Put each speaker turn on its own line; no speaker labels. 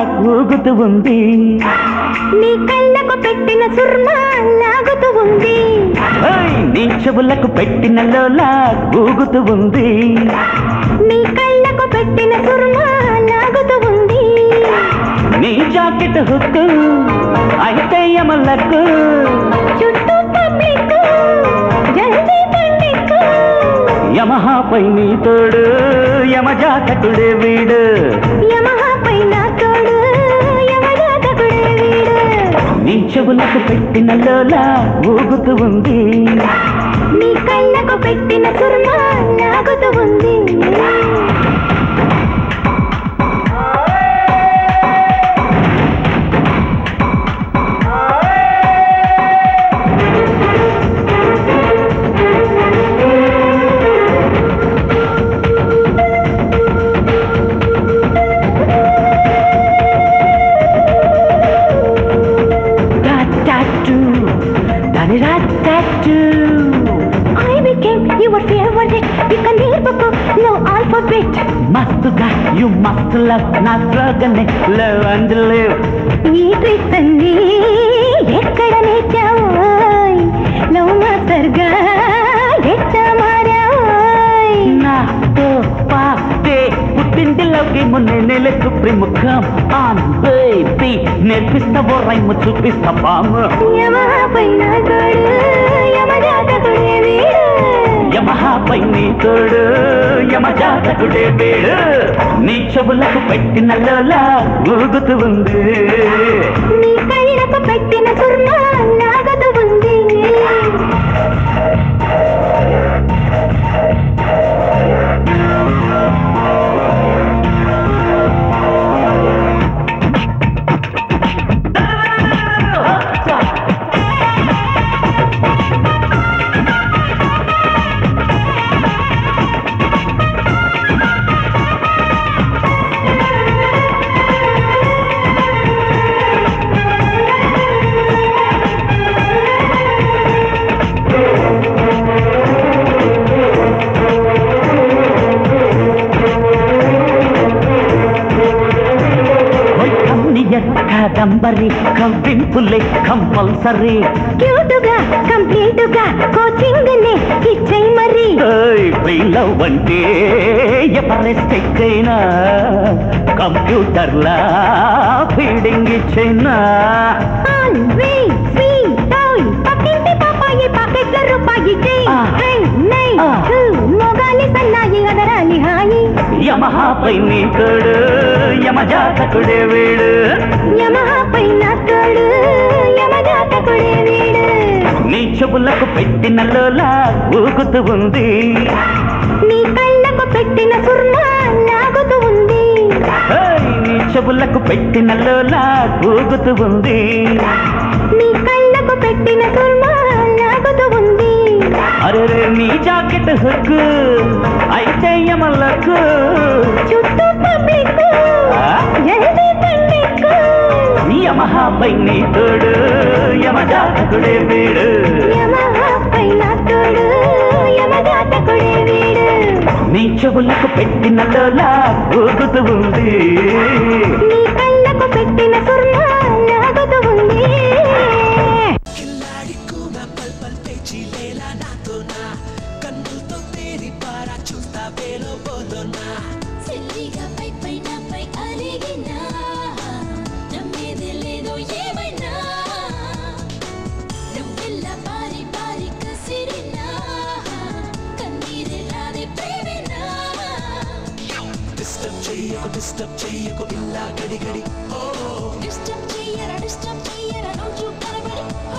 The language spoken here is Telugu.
ఊగుతూ ఉంది
నీ కళ్ళకు పెట్టిన సుర్మా లాగుతూ ఉంది
ఓయ్, నీ చెవులకు పెట్టిన లోలా ఊగుతూ ఉంది
నీ కళ్ళకు పెట్టిన సుర్మా లాగుతూ ఉంది
నీ జాకెట్ హుక్కు అయితే యమలకు
చుట్టూ పబ్లిక్ జల్దీ పండిక్
యమహాపై నీ తోడు యమజాతకుడే వీడు
యమహా పైన తోడు యమజాతకుడే వీడు
నీ చెవులకు పెట్టిన లోలా ఊగుతూ ఉంది
నీ కళ్ళకు పెట్టిన సుర్మా లాగుతూ ఉంది
టాటాటు, దానిరాటాటు.
I became your favorite ఇక నేర్పుకో no alphabet
మస్తుగా యు మస్త్ లవ్ నా స్లోగన్ లవ్ అండ్ లివ్
ఈ ట్రిక్స్ అన్ని ఎక్కడ నేర్చావోయ్ లవ్ మాస్టర్ గా ఎట్లా మారావోయ్
నాతో పాటే పుట్టింటిలోకి మున్నే నెలకు ప్రముఖం ఆన్ బేబీ నేర్పిస్తావో రైము చూపిస్తా బాము
యమహా పైన తోడు యమజాతకుడే వీడు
యమహాపై నీ తోడు యమజాతకుడే వీడు నీ చెవులకు పెట్టిన లోలా ఊగుతూ ఉంది
నీ కళ్ళకు పెట్టిన సుర్మా లాగదు ఉంది
కమ్నియర్ కాదంబరి కవ్వింపులే కంపల్సరీ
క్యూటుగా కంప్లీటుగా కోచింగ్ నే ఇచ్చేయ్ మరి
లవ్ అంటే ఎవరెస్ట్ ఎక్కైనా కంప్యూటర్లా ఫీడింగ్ ఇచ్చైనా
ఆల్వేస్ స్వీట్ టాయ్ పక్కింటి పాపాయి పాకెట్ల రూపాయి జై
ఆ.
హై నై
ఆ.
హూ మోగాలి సన్నాయి అదరాలి హాయి
యమహాపై నీ తోడు యమజాతకుడే వీడు
యమహా పైన తోడు యమజాతకుడే వీడు
నీ చెవులకు పెట్టిన లోలా ఊగుతూ ఉంది
నీ కళ్ళకు పెట్టిన సుర్మా లాగుతూ ఉంది
ఏయ్, నీ చెవులకు పెట్టిన లోలా ఊగుతూ ఉంది
నీ కళ్ళకు పెట్టిన సుర్మా లాగుతూ ఉంది
అరే నీ జాకెట్ హుక్కు అయితే యమలకు
చుట్టూ పబ్లిక్
ఆ?
జల్దీ పండిక్
యమహాపై నీ తోడు యమజాతకుడే వీడు
యమహా పైన తోడు యమజాతకుడే వీడు
నీ చెవులకు పెట్టిన లోలా ఊగుతూ ఉంది
నీ